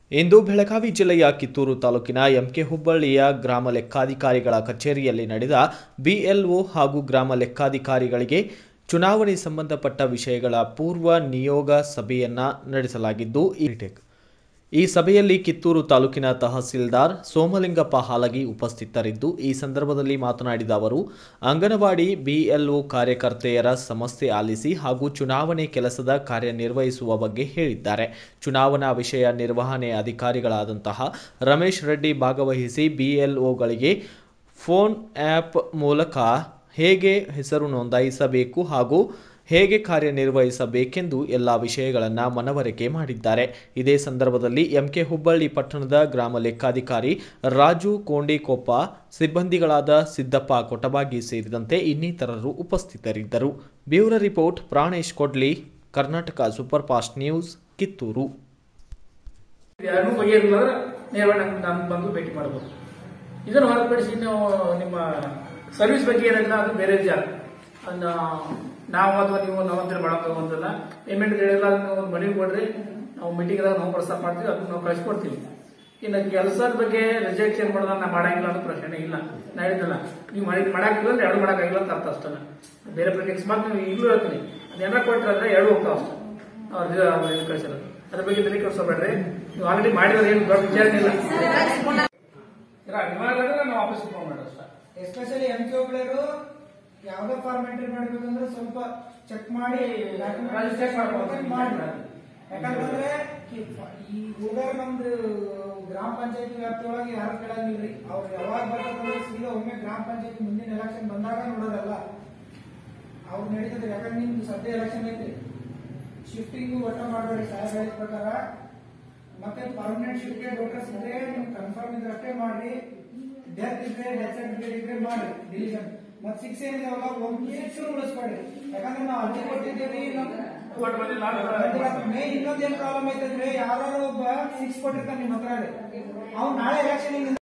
ಇಂದು ಬೆಳಗಾವಿ ಜಿಲ್ಲೆಯ ಕಿತ್ತೂರು ತಾಲೂಕಿನ ಎಂಕೆ ಹುಬ್ಬಳ್ಳಿಯ ಗ್ರಾಮ ಲೆಕ್ಕಾಧಿಕಾರಿಗಳ ಕಚೇರಿಯಲ್ಲಿ ನಡೆದ ಬಿಎಲ್ಒ ಹಾಗೂ ಗ್ರಾಮ ಲೆಕ್ಕಾಧಿಕಾರಿಗಳಿಗೆ ಚುನಾವಣೆ ಸಂಬಂಧಪಟ್ಟ ವಿಷಯಗಳ ಪೂರ್ವ ನಿಯೋಗ ಸಭೆಯನ್ನ ನಡೆಸಲಾಗಿದ್ದು ಈ ಈ ಸಭೆಯಲ್ಲಿ ಕಿತ್ತೂರು ತಾಲೂಕಿನ ತಹಸೀಲ್ದಾರ್ ಸೋಮಲಿಂಗಪ್ಪ ಹಾಲಗಿ ಉಪಸ್ಥಿತರಿದ್ದು ಈ ಸಂದರ್ಭದಲ್ಲಿ ಮಾತನಾಡಿದ ಅವರು ಅಂಗನವಾಡಿ ಬಿಎಲ್ಒ ಕಾರ್ಯಕರ್ತೆಯರ ಸಮಸ್ಯೆ ಆಲಿಸಿ ಹಾಗೂ ಚುನಾವಣೆ ಕೆಲಸದ ಕಾರ್ಯನಿರ್ವಹಿಸುವ ಬಗ್ಗೆ ಹೇಳಿದ್ದಾರೆ ಚುನಾವಣಾ ವಿಷಯ ನಿರ್ವಹಣೆ ಅಧಿಕಾರಿಗಳಾದಂತಹ ರಮೇಶ್ ರೆಡ್ಡಿ ಭಾಗವಹಿಸಿ ಬಿಎಲ್ಒಗಳಿಗೆ ಫೋನ್ ಆ್ಯಪ್ ಮೂಲಕ ಹೇಗೆ ಹೆಸರು ನೋಂದಾಯಿಸಬೇಕು ಹಾಗೂ ಹೇಗೆ ಕಾರ್ಯನಿರ್ವಹಿಸಬೇಕೆಂದು ಎಲ್ಲ ವಿಷಯಗಳನ್ನು ಮನವರಿಕೆ ಮಾಡಿದ್ದಾರೆ ಇದೇ ಸಂದರ್ಭದಲ್ಲಿ ಎಂಕೆ ಹುಬ್ಬಳ್ಳಿ ಪಟ್ಟಣದ ಗ್ರಾಮ ಲೆಕ್ಕಾಧಿಕಾರಿ ರಾಜು ಕೋಂಡಿಕೊಪ್ಪ ಸಿಬ್ಬಂದಿಗಳಾದ ಸಿದ್ದಪ್ಪ ಕೊಟಬಾಗಿ ಸೇರಿದಂತೆ ಇನ್ನಿತರರು ಉಪಸ್ಥಿತರಿದ್ದರು bureau report Pranesh Kodli Karnataka super fast news Kittur ಯಾರನ್ನೂ ಬಗೆಹರಿಲ್ಲ ನೇರವಾಗಿ ನಮ್ಗೆ ನಮ್ಗೆ ಬಂದು ಭೇಟಿ ಮಾಡಬಹುದು ಇದನ್ನು ಹೊರತುಪಡಿಸಿ ನೀವು ನಿಮ್ಮ ಸರ್ವಿಸ್ ಬಗ್ಗೆ ಏನಿಲ್ಲ ಅದು ಬೇರೆ ಜಾಗ ಅದನ್ನ ನಾವು ಅಥವಾ ನೀವು ನಾವು ಅಂತ ಮಾಡೋದು ಒಂದಲ್ಲ ಪೇಮೆಂಟ್ ಹೇಳಿಲ್ಲ ಅದನ್ನ ನೀವು ಒಂದು ಮನೆಗೆ ಕೊಡ್ರಿ ನಾವು ಮೀಟಿಂಗ್ ನಾವು ಪ್ರಸ್ತಾಪ ಮಾಡ್ತೀವಿ ಅದನ್ನ ನಾವು ಕಳಿಸ್ಕೊಡ್ತೀವಿ ಇನ್ನು ಕೆಲಸದ ಬಗ್ಗೆ ರಿಜೆಕ್ಷನ್ ಮಾಡೋದ ನಾ ಮಾಡಂಗಿಲ್ಲ ಅನ್ನೋ ಪ್ರಶ್ನೆ ಇಲ್ಲ ನಾ ಹೇಳಿದ್ನಲ್ಲ ನೀವು ಮಾಡಿ ಮಾಡಾಕಿಲ್ಲ ಅಂದ್ರೆ ಎರಡು ಮಾಡಕ್ಕಾಗಿಲ್ಲ ಅಂತ ಅರ್ಥ ಅಷ್ಟೇ ಬೇರೆ ಪ್ರತಿ ಅಕಸ್ಮಾತ್ ನೀವು ಈಗಲೂ ಹೇಳ್ತೀನಿ ಅದೇನಾರ ಕೊಟ್ಟರೆ ಅಂದ್ರೆ ಎರಡು ಹೋಗ್ತಾವ ಅಷ್ಟೇ ಅವ್ರು ಕಳಿಸಿರೋದು ಅದ್ರ ಬಗ್ಗೆ ತಲೆ ಕೆಡಿಸ್ಕೋಬೇಡ್ರಿ ನೀವು ಆಲ್ರೆಡಿ ಮಾಡಿದ್ರೆ ಏನು ದೊಡ್ಡ ವಿಚಾರ ಇಲ್ಲ ಇಲ್ಲ, ಅನಿವಾರ್ಯ ಅಂದ್ರೆ ನಾವು ವಾಪಸ್ ಫೋನ್ ಮಾಡೋದು ಅಷ್ಟೇ ಎಸ್ಪೆಷಲಿ ಎಂ ಕೆ ಒಬ್ಳರು ಯಾವ್ದೋ ಫಾರ್ಮ್ ಎಂಟ್ರಿ ಮಾಡ್ಬೇಕಂದ್ರೆ ಸ್ವಲ್ಪ ಚೆಕ್ ಮಾಡಿ ಅಲ್ಲಿ check ಮಾಡ್ಬೋದು. ಮಾಡಿ ಯಾಕಂತಂದ್ರೆ ಈ- ಈ ಉಳಿದವ್ರು ನಮ್ದು ಗ್ರಾಮ ಪಂಚಾಯತಿ ವ್ಯಾಪ್ತಿಯೊಳಗೆ ಯಾರು ಕೇಳಂಗಿಲ್ರಿ ಅವ್ರು ಯಾವಾಗ ಬರ್ಬೇಕಂದ್ರೆ ಸೀದಾ ಒಮ್ಮೆ ಗ್ರಾಮ ಪಂಚಾಯತಿ ಮುಂದಿನ ಎಲೆಕ್ಷನ್ ಬಂದಾಗ ನೋಡೋದಲ್ಲ ಅವ್ರು ನಡೀತದೆ ಯಾಕಂದ್ರೆ ನಿಮ್ದು ಸದ್ಯ ಎಲೆಕ್ಷನ್ ಐತಿ ಶಿಫ್ಟಿಂಗ್ ಒಟ್ಟ ಮಾಡಬೇಡಿ ಸಾಹೇಬ್ ಹೇಳಿದ ಪ್ರಕಾರ ಮತ್ತೆ ಪರ್ಮನೆಂಟ್ ಶಿಫ್ಟೆಡ್ ವೋಟರ್ಸ್ ಇದ್ರೆ ನೀವು ಕನ್ಫರ್ಮ್ ಇದ್ರೆ ಅಷ್ಟೇ ಮಾಡ್ರಿ ಡೆತ್ ಇದ್ರೆ ಡೆತ್ ಸರ್ಟಿಫಿಕೇಟ್ ಇದ್ರೆ ಮಾಡ್ರಿ ಡಿಲಿಷನ್ ಮತ್ ಸಿಕ್ಸ್ ಏನಿದಾವಲ್ಲ ಒಂದು ಸಿಕ್ಸ್ ಉಳಿಸ್ಬೇಡ್ರಿ ಯಾಕಂದ್ರೆ ನಾವು ಅರ್ಜಿ ಕೊಟ್ಟಿದ್ದೀವಿ ಒಟ್ಟು ಮಂದಿ ನಾನು ಮೇ ಇನ್ನೊಂದೇನ್ ಪ್ರಾಬ್ಲಮ್ ಐತಂದ್ರೆ ಯಾರು ಒಬ್ಬ ಸಿಕ್ಸ್ ಕೊಟ್ಟಿರ್ತಾನೆ ನಿಮ್ಮ ಹತ್ರ ಅವ್ನು ನಾಳೆ ಎಲೆಕ್ಷನ್